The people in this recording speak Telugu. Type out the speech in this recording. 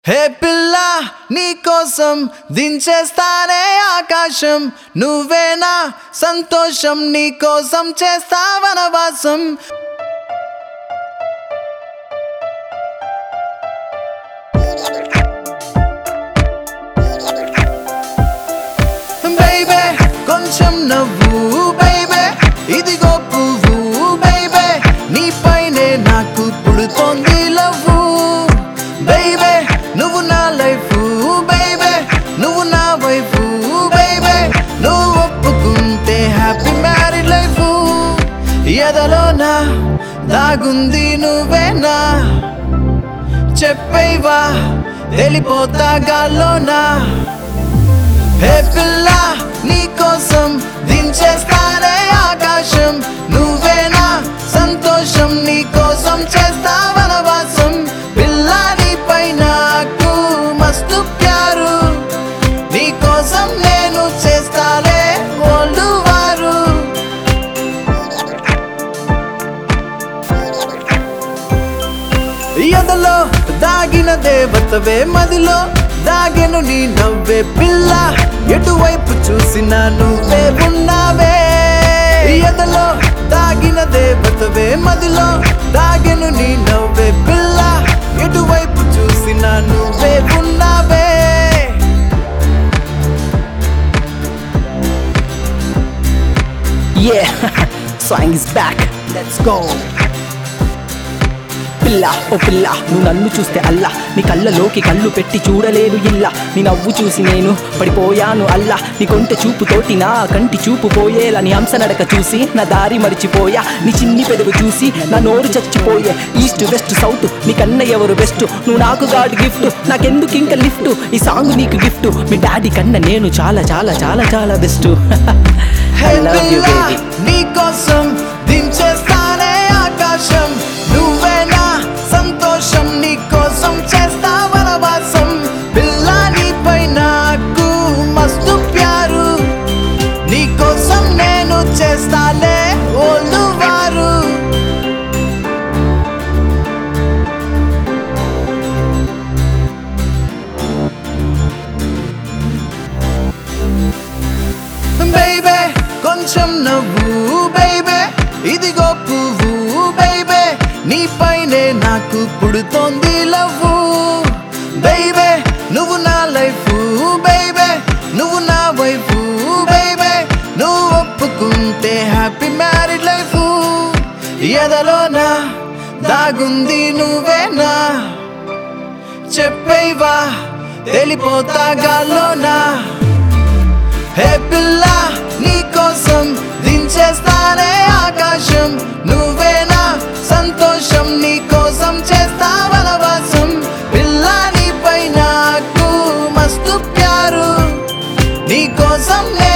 హే పిల్ల నీ కోసం దించేస్తానే ఆకాశం నువ్వేనా సంతోషం నీ కోసం చేస్తా వనవాసం బైబే కొంచెం నవ్వు బైబే ఇదిగో పువ్వు బైబే నీ పైనే నాకు పుడుతోంది లవ్వు బైబే నువ్వు నా లైఫ్ బైబే నువ్వు నా వైఫ్ బైబే నువ్వు ఒప్పుకుంటే హ్యాపీ మ్యారీడ్ లైఫ్ ఎదలోనా దాగుంది నువ్వేనా చెప్పేవా వెళ్ళిపోతా గాల్లోనా హే పిల్ల నీ కోసం దించేస్తానే ఆకాశం నువ్వేనా సంతోషం నీ కోసం చేస్తా వనవాసం పిల్ల నీపై నాకు మస్తు ప్యారు నీ కోసం నేను చేస్తాలే ఓల్డ్ వారు ఎదలో దాగిన దేవతవే మదిలో దాగెను నీ నవ్వే పిల్ల ఎటువైపు చూసినా నువ్వే ఉన్నావే ఎదలో దాగిన దేవతవే మదిలో దాగెను నీ నవ్వే పిల్ల ఎటువైపు చూసినా నువ్వే ఉన్నావే Yeah, swang is back. Let's go. పిల్ల ఓ పిల్ల నువ్వు నన్ను చూస్తే అల్లా నీ కళ్ళలోకి కళ్ళు పెట్టి చూడలేను ఇల్లా నీ నవ్వు చూసి నేను పడిపోయాను అల్లా నీ కొంటె చూపుతోటి నా కంటి చూపు పోయేలా నీ హంస నడక చూసి నా దారి మరిచిపోయా నీ చిన్ని పెదవు చూసి నా నోరు చచ్చిపోయే ఈస్ట్ వెస్ట్ సౌత్ నీ కన్న ఎవరు బెస్ట్ నువ్వు నాకు గాడ్ గిఫ్ట్ నాకెందుకు ఇంకా లిఫ్ట్ ఈ సాంగ్ నీకు గిఫ్ట్ మీ డాడీ కన్నా నేను చాలా చాలా చాలా చాలా best hey I love you పిల్ల బేబీ నీ కోసం దించేస్తానే ఆకాశం నువ్వేనా సంతోషం నీ కోసం చేస్తా వనవాసం పిల్ల నీపై నాకు మస్తు ప్యారు నీ కోసం నేను చేస్తాలే ఓల్డ్ వారు బైబే కొంచెం నవ్వు బైబే ఇదిగో పువ్వు బైబే నీ పైనే నాకు పుడుతోంది లవ్వు బైబే నువ్వు నా లైఫ్ బైబే నువ్వు నా వైఫ్ బైబే నువ్వు ఒప్పుకుంటే హ్యాపీ మ్యారీడ్ లైఫ్ ఎదలోనా దాగుంది నువ్వేనా చెప్పేవా వెళ్ళిపోతా గాల్లోనా హే పిల్ల నీ కోసం దించేస్తానే ఆకాశం నువ్వేనా సంతోషం నీ కోసం చేస్తా వనవాసం పిల్ల నీపై నాకు మస్తు ప్యారు నీ కోసం నే